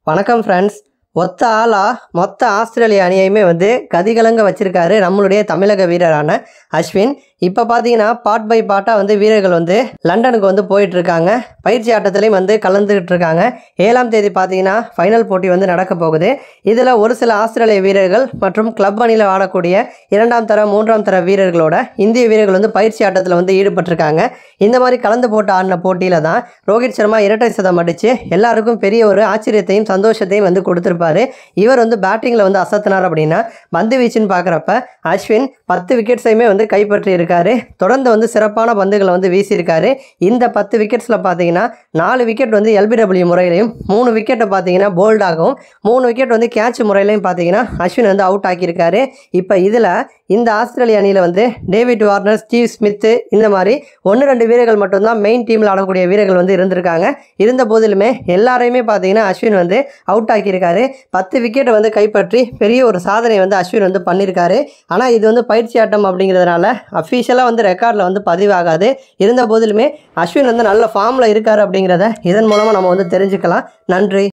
வணக்கம் ஃப்ரெண்ட்ஸ் ஒத்த ஆளா மொத்த ஆஸ்திரேலிய அணியையுமே வந்து கதிகலங்க வச்சிருக்காரு நம்மளுடைய தமிழக வீரரான அஸ்வின் இப்போ பார்த்தீங்கன்னா பாட் பை பாட்டாக வந்து வீரர்கள் வந்து லண்டனுக்கு வந்து போயிட்டு இருக்காங்க பயிற்சி ஆட்டத்திலையும் வந்து கலந்துக்கிட்டு இருக்காங்க ஏழாம் தேதி பார்த்தீங்கன்னா ஃபைனல் போட்டி வந்து நடக்க போகுது இதில் ஒரு சில ஆஸ்திரேலிய வீரர்கள் மற்றும் கிளப் அணியில் ஆடக்கூடிய இரண்டாம் தர மூன்றாம் தர வீரர்களோட இந்திய வீரர்கள் வந்து பயிற்சி ஆட்டத்தில் வந்து ஈடுபட்டிருக்காங்க இந்த மாதிரி கலந்து போட்டு ஆடின போட்டியில் தான் ரோஹித் சர்மா இரட்டை சதம் அடித்து எல்லாருக்கும் பெரிய ஒரு ஆச்சரியத்தையும் சந்தோஷத்தையும் வந்து கொடுத்துருப்பாரு இவர் வந்து பேட்டிங்கில் வந்து அசத்தினார் அப்படின்னா பந்து வீச்சுன்னு பார்க்குறப்ப அஸ்வின் பத்து விக்கெட்ஸையுமே வந்து கைப்பற்றி இருக்காரு தொடர்ந்து வந்து சிறப்பான பந்துகளை வந்து வீசியிருக்காரு இந்த பத்து விக்கெட்ஸில் பார்த்தீங்கன்னா நாலு விக்கெட் வந்து எல்பிடபிள்யூ முறையிலையும் மூணு விக்கெட்டை பார்த்தீங்கன்னா போல்டாகவும் மூணு விக்கெட் வந்து கேட்ச் முறையிலையும் பார்த்தீங்கன்னா அஸ்வின் வந்து அவுட் ஆக்கியிருக்காரு இப்போ இதில் இந்த ஆஸ்திரேலிய அணியில் வந்து டேவிட் வார்னர் ஸ்டீவ் ஸ்மித்து இந்த மாதிரி ஒன்று ரெண்டு வீரர்கள் மட்டும்தான் மெயின் டீமில் ஆடக்கூடிய வீரர்கள் வந்து இருந்திருக்காங்க இருந்த போதிலுமே எல்லாரையுமே பார்த்தீங்கன்னா அஸ்வின் வந்து அவுட் ஆக்கியிருக்காரு பத்து விக்கெட்டை வந்து கைப்பற்றி பெரிய ஒரு சாதனை வந்து அஸ்வின் வந்து பண்ணியிருக்காரு ஆனால் இது வந்து பயிற்சி ஆட்டம் அப்படிங்கிறதுனால அஃபீஷியலாக வந்து ரெக்கார்டில் வந்து பதிவாகாது இருந்த போதிலுமே அஸ்வின் வந்து நல்ல ஃபார்மில் இருக்கார் அப்படிங்கிறத இதன் மூலமாக நம்ம வந்து தெரிஞ்சுக்கலாம் நன்றி